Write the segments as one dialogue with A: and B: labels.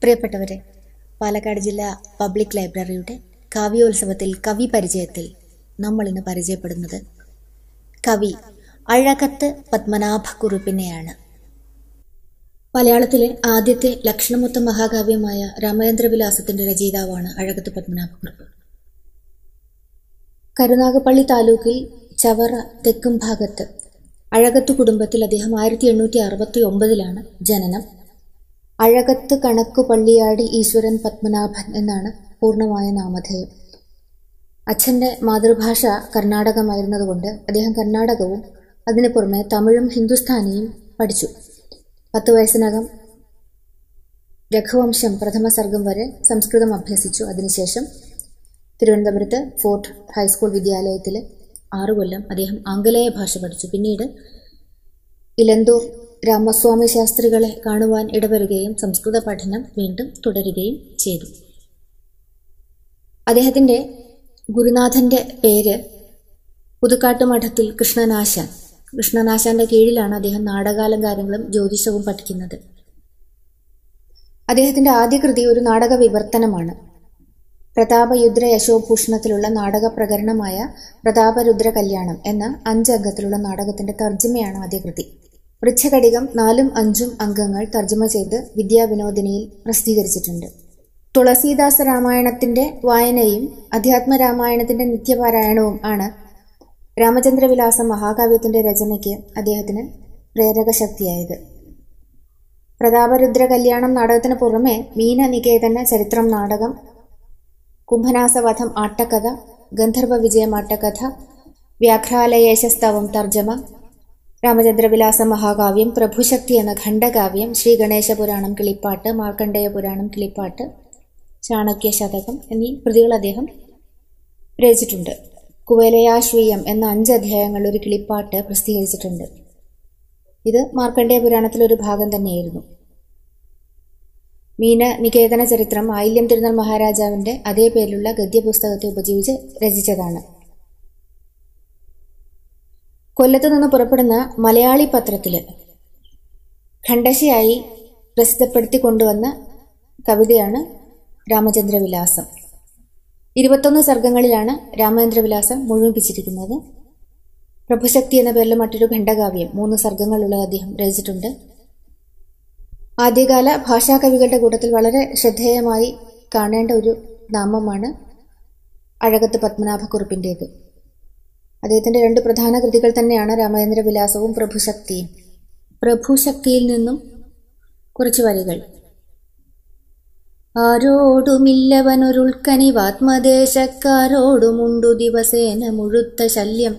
A: പ്രിയപ്പെട്ടവരെ പാലക്കാട് ജില്ലാ പബ്ലിക് ലൈബ്രറിയുടെ കാവ്യോത്സവത്തിൽ കവി പരിചയത്തിൽ നമ്മൾ ഇന്ന് പരിചയപ്പെടുന്നത് കവി അഴകത്ത് പത്മനാഭക്കുറുപ്പിനെയാണ് മലയാളത്തിലെ ആദ്യത്തെ ലക്ഷണമൊത്ത മഹാകാവ്യമായ രാമചന്ദ്രവിലാസത്തിന്റെ രചയിതാവാണ് അഴകത്ത് പത്മനാഭക്കുറുപ്പ് കരുനാഗപ്പള്ളി താലൂക്കിൽ ചവറ തെക്കും ഭാഗത്ത് അഴകത്ത് കുടുംബത്തിൽ അദ്ദേഹം ആയിരത്തി എണ്ണൂറ്റി അറുപത്തി ഒമ്പതിലാണ് ജനനം അഴകത്ത് കണക്കു പള്ളിയാടി ഈശ്വരൻ പത്മനാഭൻ എന്നാണ് പൂർണ്ണമായ നാമധേയം അച്ഛൻ്റെ മാതൃഭാഷ കർണാടകമായിരുന്നതുകൊണ്ട് അദ്ദേഹം കർണാടകവും അതിനു പുറമെ തമിഴും ഹിന്ദുസ്ഥാനിയും പഠിച്ചു പത്ത് വയസ്സിനകം രഘുവംശം പ്രഥമ സർഗം വരെ സംസ്കൃതം അഭ്യസിച്ചു അതിനുശേഷം തിരുവനന്തപുരത്ത് ഫോർട്ട് ഹൈസ്കൂൾ വിദ്യാലയത്തിൽ ആറു കൊല്ലം അദ്ദേഹം ആംഗലേയ ഭാഷ പഠിച്ചു പിന്നീട് ഇലന്തൂർ രാമസ്വാമി ശാസ്ത്രികളെ കാണുവാൻ ഇടവരുകയും സംസ്കൃത പഠനം വീണ്ടും തുടരുകയും ചെയ്തു അദ്ദേഹത്തിൻ്റെ ഗുരുനാഥൻ്റെ പേര് പുതുക്കാട്ട് മഠത്തിൽ കൃഷ്ണനാശാൻ കൃഷ്ണനാശാന്റെ കീഴിലാണ് അദ്ദേഹം നാടകാലങ്കാരങ്ങളും ജ്യോതിഷവും പഠിക്കുന്നത് അദ്ദേഹത്തിന്റെ ആദ്യ കൃതി ഒരു നാടക വിവർത്തനമാണ് പ്രതാപയുദ്ര യശോഭൂഷണത്തിലുള്ള നാടക പ്രകരണമായ പ്രതാപരുദ്ര കല്യാണം എന്ന അഞ്ചംഗത്തിലുള്ള നാടകത്തിന്റെ തർജ്ജമയാണ് ആദ്യ കൃതി വൃക്ഷകടികം നാലും അഞ്ചും അംഗങ്ങൾ തർജ്ജമ ചെയ്ത് വിദ്യാവിനോദിനിയിൽ പ്രസിദ്ധീകരിച്ചിട്ടുണ്ട് തുളസീദാസ രാമായണത്തിന്റെ വായനയും അധ്യാത്മരാമായണത്തിന്റെ നിത്യപാരായണവും ആണ് രാമചന്ദ്രവിലാസ മഹാകാവ്യത്തിന്റെ രചനയ്ക്ക് അദ്ദേഹത്തിന് പ്രേരക ശക്തിയായത് പ്രതാപരുദ്ര കല്യാണം നാടകത്തിന് പുറമെ മീന നികേതന ചരിത്രം നാടകം കുംഭനാസവധം ആട്ടക്കഥ ഗന്ധർവ വിജയം ആട്ടക്കഥ വ്യാഘ്രാലയേശസ്തവം തർജ്ജമ രാമചന്ദ്രവിലാസ മഹാകാവ്യം പ്രഭുശക്തി എന്ന ഖണ്ഡകാവ്യം ശ്രീ ഗണേശ പുരാണം കിളിപ്പാട്ട് മാർക്കണ്ഡേയ പുരാണം കിളിപ്പാട്ട് ചാണക്യ ശതകം എന്നീ കൃതികൾ അദ്ദേഹം രചിച്ചിട്ടുണ്ട് കുവലയാശ്വീയം എന്ന അഞ്ച് അധ്യായങ്ങൾ ഒരു കിളിപ്പാട്ട് പ്രസിദ്ധീകരിച്ചിട്ടുണ്ട് ഇത് മാർക്കണ്ഡേയ പുരാണത്തിലൊരു ഭാഗം തന്നെയായിരുന്നു മീന നികേതന ചരിത്രം ആയില്യം തിരുനാൾ മഹാരാജാവിന്റെ അതേ പേരിലുള്ള ഗദ്യപുസ്തകത്തെ ഉപജീവിച്ച് രചിച്ചതാണ് കൊല്ലത്ത് നിന്ന് പുറപ്പെടുന്ന മലയാളി പത്രത്തില് ഖണ്ഡശയായി പ്രസിദ്ധപ്പെടുത്തി കൊണ്ടുവന്ന കവിതയാണ് രാമചന്ദ്രവിലാസം ഇരുപത്തൊന്ന് സർഗങ്ങളിലാണ് രാമചന്ദ്രവിലാസം മുഴുമിപ്പിച്ചിരിക്കുന്നത് പ്രഭുശക്തി എന്ന പേരിൽ മറ്റൊരു ഖണ്ഡകാവ്യം മൂന്ന് സർഗങ്ങളുള്ള അദ്ദേഹം രചിച്ചിട്ടുണ്ട് ആദ്യകാല ഭാഷാകവികളുടെ കൂട്ടത്തിൽ വളരെ ശ്രദ്ധേയമായി കാണേണ്ട ഒരു നാമമാണ് അഴകത്ത് പത്മനാഭക്കുറുപ്പിൻ്റേത് അദ്ദേഹത്തിന്റെ രണ്ട് പ്രധാന കൃതികൾ തന്നെയാണ് രാമചന്ദ്ര വിലാസവും പ്രഭുശക്തിയും പ്രഭുശക്തിയിൽ നിന്നും കുറച്ച് വരികൾ ആരോടുമില്ലവനൊരുൾക്കനിവാത്മദേശക്കാരോടുമുണ്ടു ദിവസേന മുഴുത്ത ശല്യം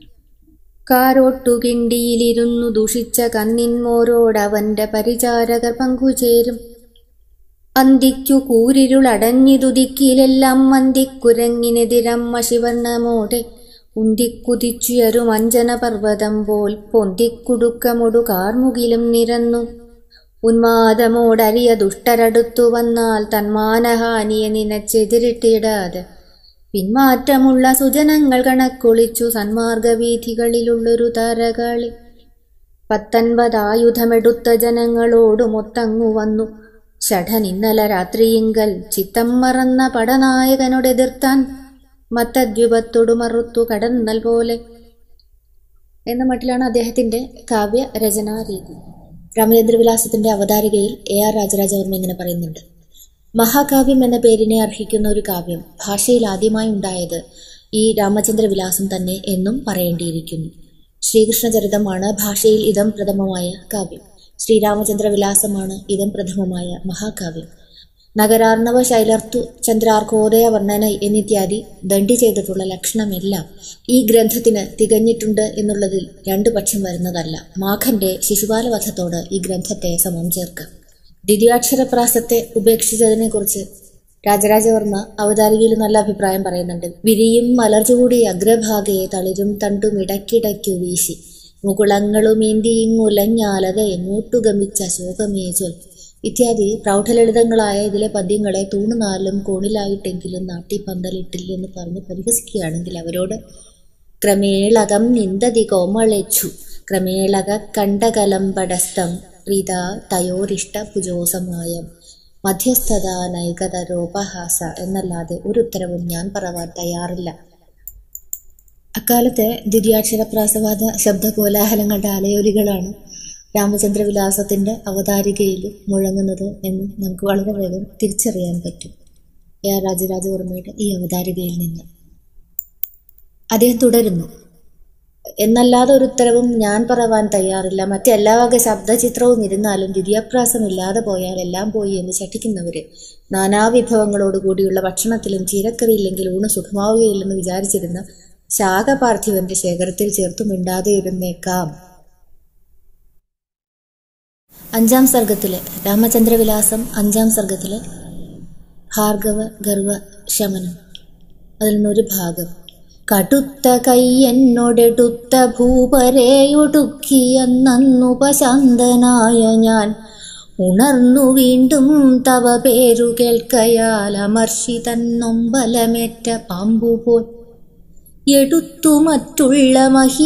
A: കാരോട്ടുകിണ്ടിയിലിരുന്നു ദുഷിച്ച കന്നിന്മോരോടവന്റെ പരിചാരകർ പങ്കുചേരും അന്തിക്കു കൂരിരുളടഞ്ഞിതുദിക്കിലെല്ലാം മന്തിക്കുരങ്ങിനെതിരമ്മ ശിവർണമോടെ ഉന്തിക്കുതിച്ചുയരും അഞ്ജന പർവ്വതം പോൽ പൊന്തിക്കുടുക്കമൊടു കാർമുകിലും നിരന്നു ഉന്മാദമോടരിയ ദുഷ്ടരടുത്തു വന്നാൽ തന്മാനഹാനിയെ നിനച്ചെതിരിട്ടിടാതെ പിന്മാറ്റമുള്ള സുജനങ്ങൾ കണക്കൊളിച്ചു സന്മാർഗവീഥികളിലുള്ളൊരു തരകളി പത്തൊൻപതായുധമെടുത്ത ജനങ്ങളോടുമൊത്തങ്ങു വന്നു ഷഠൻ ഇന്നലെ രാത്രിയിങ്കൽ ചിത്തം മറന്ന പടനായകനോടെതിർത്താൻ മത്തദ്വിപത്തോടു മറുത്തു കടന്നൽ പോലെ എന്ന മട്ടിലാണ് അദ്ദേഹത്തിന്റെ കാവ്യ രചനാ രീതി രാമചന്ദ്രവിലാസത്തിന്റെ അവതാരികയിൽ എ ആർ രാജരാജവർമ്മ ഇങ്ങനെ പറയുന്നുണ്ട് മഹാകാവ്യം എന്ന പേരിനെ അർഹിക്കുന്ന ഒരു കാവ്യം ഭാഷയിൽ ആദ്യമായി ഉണ്ടായത് ഈ രാമചന്ദ്രവിലാസം തന്നെ എന്നും പറയേണ്ടിയിരിക്കുന്നു ശ്രീകൃഷ്ണചരിതമാണ് ഭാഷയിൽ ഇതം പ്രഥമമായ കാവ്യം ശ്രീരാമചന്ദ്രവിലാസമാണ് ഇതം പ്രഥമമായ മഹാകാവ്യം നഗരാർണവ ശൈലർത്തു ചന്ദ്രാർക്കോദയ വർണ്ണന എന്നിത്യാദി ദണ്ഡി ചെയ്തിട്ടുള്ള ലക്ഷണമെല്ലാം ഈ ഗ്രന്ഥത്തിന് തികഞ്ഞിട്ടുണ്ട് എന്നുള്ളതിൽ രണ്ടു പക്ഷം വരുന്നതല്ല മാഖന്റെ ശിശുപാലവധത്തോട് ഈ ഗ്രന്ഥത്തെ സമം ചേർക്കാം ദ്വിതീയാക്ഷരപ്രാസത്തെ ഉപേക്ഷിച്ചതിനെക്കുറിച്ച് രാജരാജവർമ്മ അവതാരികയിൽ നല്ല അഭിപ്രായം പറയുന്നുണ്ട് വിരിയും മലർചൂടി അഗ്രഭാഗയെ തളിരും തണ്ടും ഇടയ്ക്കിടയ്ക്കു വീശി മുകുളങ്ങളുമേന്തി ഇങ്ങുലഞ്ഞാലത എങ്ങോട്ടു ഗമിച്ച ശോകമേ ചൊൽ ഇത്യാദി പ്രൗഢലളിതങ്ങളായ ഇതിലെ പദ്യങ്ങളെ തൂണുനാലും കോണിലായിട്ടെങ്കിലും നാട്ടിപ്പന്തലിട്ടില്ലെന്ന് പറഞ്ഞ് പരിഹസിക്കുകയാണെങ്കിൽ അവരോട് ക്രമേളകം നിന്ദതി കോമളെച്ചു ക്രമേളക കണ്ടകലംബടസ്ഥം പ്രീത തയോരിഷ്ട ഭുജോസമായം മധ്യസ്ഥത നൈകതരോപഹാസ എന്നല്ലാതെ ഒരു ഉത്തരവും ഞാൻ പറവാൻ തയ്യാറില്ല അക്കാലത്തെ ദ്വിതീയാക്ഷരപ്രാസവാദ ശബ്ദ കോലാഹലങ്ങളുടെ അലയൊലികളാണ് രാമചന്ദ്രവിലാസത്തിന്റെ അവതാരികയിൽ മുഴങ്ങുന്നത് എന്ന് നമുക്ക് വളരെ വേഗം തിരിച്ചറിയാൻ പറ്റും എ ആർ രാജരാജവർമ്മയുടെ ഈ അവതാരികയിൽ നിന്ന് അദ്ദേഹം തുടരുന്നു എന്നല്ലാതെ ഒരു ഉത്തരവും ഞാൻ പറവാൻ തയ്യാറില്ല മറ്റെല്ലാ വക ശബ്ദചിത്രവും ഇരുന്നാലും ദ്വിതീയപ്രാസമില്ലാതെ പോയാൽ എല്ലാം പോയി എന്ന് ചട്ടിക്കുന്നവര് നാനാവിഭവങ്ങളോട് കൂടിയുള്ള ഭക്ഷണത്തിലും ചീരക്കറിയില്ലെങ്കിൽ ഊണ് സുഖമാവുകയില്ലെന്ന് വിചാരിച്ചിരുന്ന ശാഖപാർത്ഥിവന്റെ ശേഖരത്തിൽ ചേർത്തു മിണ്ടാതെ ഇരുന്നേക്കാം അഞ്ചാം സർഗത്തിലെ രാമചന്ദ്രവിലാസം അഞ്ചാം സർഗത്തിലെ ഭാർഗവ ഗർവ ശമനം അതിൽ നിന്നൊരു ഭാഗം കടുത്ത കൈയെന്നൊടെടുത്ത ഭൂപരയൊടുക്കിയെന്നുപശാന്തനായ ഞാൻ ഉണർന്നു വീണ്ടും തവ പേരു കേൾക്കയാൽ അമർഷി തന്നൊമ്പലമേറ്റ പാമ്പുപോൽ എടുത്തു മറ്റുള്ള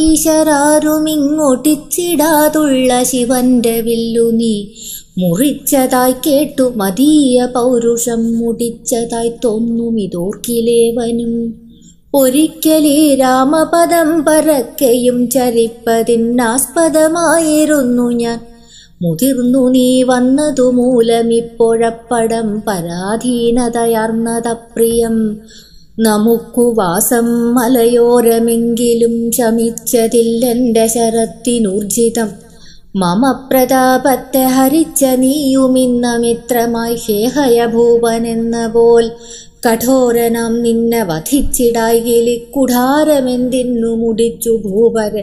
A: മഹീശരാരുമിങ്ങോട്ടിച്ചിടാതുള്ള ശിവന്റെ വില്ലു നീ മുറിച്ചതായി കേട്ടു മതീയ പൗരുഷം മുടിച്ചതായി തോന്നും ഇതോർക്കിലേവനും ഒരിക്കലേ രാമപദം പരക്കെയും ചരിപ്പതിനാസ്പദമായിരുന്നു ഞാൻ മുതിർന്നു നീ വന്നതു മൂലമിപ്പോഴപ്പടം പരാധീനതയാർന്നതപ്രിയം നമുക്കു വാസം മലയോരമെങ്കിലും ശമിച്ചതില്ലെന്റെ ശരത്തിനൂർജിതം മമ പ്രതാപത്തെ ഹരിച്ച നീയുമിന്ന മിത്രമായി ഹേഹയഭൂപനെന്ന പോൽ കഠോരനാം നിന്നെ വധിച്ചിടായിലി കുഠാരമെന്തിന്നു മുടിച്ചു ഭൂപരൻ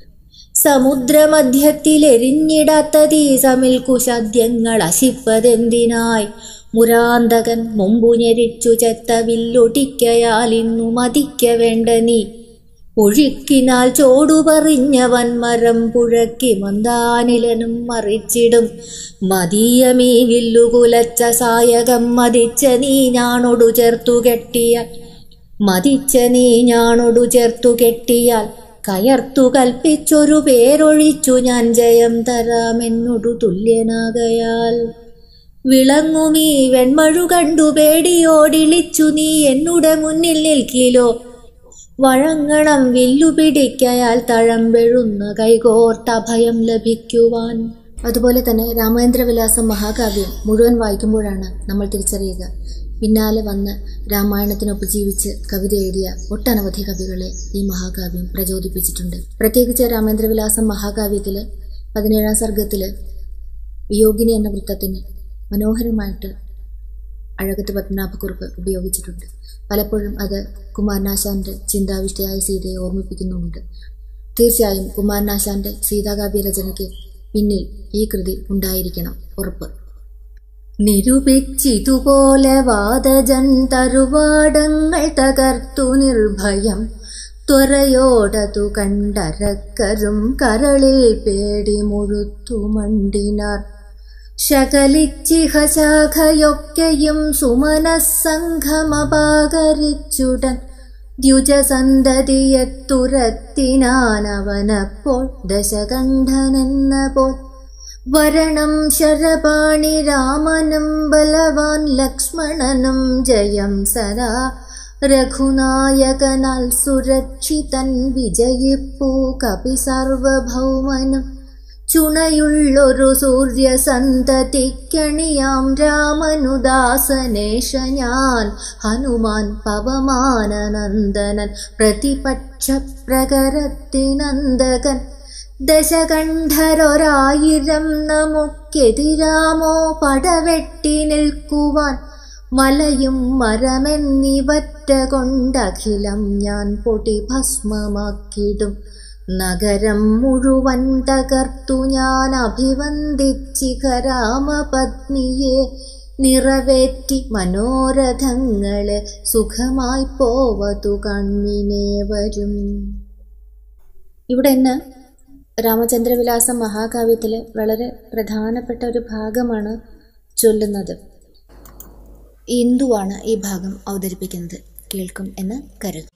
A: സമുദ്രമധ്യത്തിലെരിഞ്ഞിടാത്തതീ സമിൽ കുശദ്യങ്ങൾ അശിപ്പതെന്തിനായി മുരാന്തകൻ മുമ്പു ഞെരിച്ചു ചെത്തവില്ലൊടിക്കയാൽ ഇന്നു മതിക്ക വേണ്ട നീ ഒഴുക്കിനാൽ ചോടുപറിഞ്ഞവൻ മരം പുഴക്കി മന്ദാനിലനും മറിച്ചിടും മതീയമീ വില്ലുകുലച്ച സായകം മതിച്ച നീ ഞാനൊടു ചേർത്തു കെട്ടിയാൽ മതിച്ച നീ ഞാനൊടു ചേർത്തു കെട്ടിയാൽ കയർത്തു കൽപ്പിച്ചൊരു പേരൊഴിച്ചു ഞാൻ ജയം തരാമെന്നൊടു തുല്യനാകയാൽ വിളങ്ങുമീ വെൺമഴു കണ്ടു പേടിയോടിളിച്ചു നീ എന്നുടെ മുന്നിൽ നിൽക്കിലോ വഴങ്ങണം വില്ലു പിടിക്കയാൽ തഴമ്പെഴുന്ന കൈകോർത്ത അഭയം ലഭിക്കുവാൻ അതുപോലെ തന്നെ രാമേന്ദ്രവിലാസം മഹാകാവ്യം മുഴുവൻ വായിക്കുമ്പോഴാണ് നമ്മൾ തിരിച്ചറിയുക പിന്നാലെ വന്ന് രാമായണത്തിനൊപ്പം ജീവിച്ച് കവിത എഴുതിയ ഒട്ടനവധി കവികളെ ഈ മഹാകാവ്യം പ്രചോദിപ്പിച്ചിട്ടുണ്ട് പ്രത്യേകിച്ച് രാമേന്ദ്രവിലാസം മഹാകാവ്യത്തില് പതിനേഴാം സർഗത്തില് വിയോഗിനി എന്ന വൃത്തത്തിന് മനോഹരമായിട്ട് അഴകത്ത് പത്മനാഭക്കുറിപ്പ് ഉപയോഗിച്ചിട്ടുണ്ട് പലപ്പോഴും അത് കുമാരനാശാന്റെ ചിന്താവിഷ്ടയായ സീതയെ ഓർമ്മിപ്പിക്കുന്നുമുണ്ട് തീർച്ചയായും കുമാരനാശാന്റെ സീതാകാവ്യ രചനയ്ക്ക് പിന്നിൽ ഈ കൃതി ഉണ്ടായിരിക്കണം ഉറപ്പ് നിരൂപിച്ചിതുപോലെ വാദജൻ തരുവാടങ്ങൾ തകർത്തു നിർഭയം ത്വരയോടതു കണ്ടരക്കരും കരളിൽ പേടി മുഴുത്തു മണ്ടിനാർ ശകലിച്ചിഹശാഖയൊക്കെയും സുമനസ്സംഘമപാകരിച്ചുടൻ ദ്യുജസന്തതിയെത്തുരത്തിനാനവനപ്പോൾ ദശകണ്ഠനെന്ന പോൽ വരണം ശരപാണി രാമനും ബലവാൻ ലക്ഷ്മണനും ജയം സദാ രഘുനായകനാൽ സുരക്ഷിതൻ വിജയിപ്പൂ കപി സാർവഭൗമനും ചുണയുള്ളൊരു സൂര്യസന്തതിക്കണിയാം രാമനുദാസനേഷ ഞാൻ ഹനുമാൻ പവമാനനന്ദനൻ പ്രതിപക്ഷ പ്രകരത്തിനന്ദകൻ ദശകണ്ഠരൊരായിരം നമുക്കെതിരാമോ പടവെട്ടി നിൽക്കുവാൻ മലയും മരമെന്നിവറ്റ കൊണ്ടഖിലം ഞാൻ പൊടി ഭസ്മമാക്കിടും നഗരം മുഴുവൻ തകർത്തു ഞാൻ അഭിവന്ദിച്ചിക രാമപത്നിയെ നിറവേറ്റി മനോരഥങ്ങളെ സുഖമായി പോവതു കണ്ണിനെ വരും ഇവിടെ ഇന്ന് രാമചന്ദ്രവിലാസം മഹാകാവ്യത്തിലെ വളരെ പ്രധാനപ്പെട്ട ഒരു ഭാഗമാണ് ചൊല്ലുന്നത് ഇന്ദുവാണ് ഈ ഭാഗം അവതരിപ്പിക്കുന്നത് കേൾക്കും എന്ന് കരുതും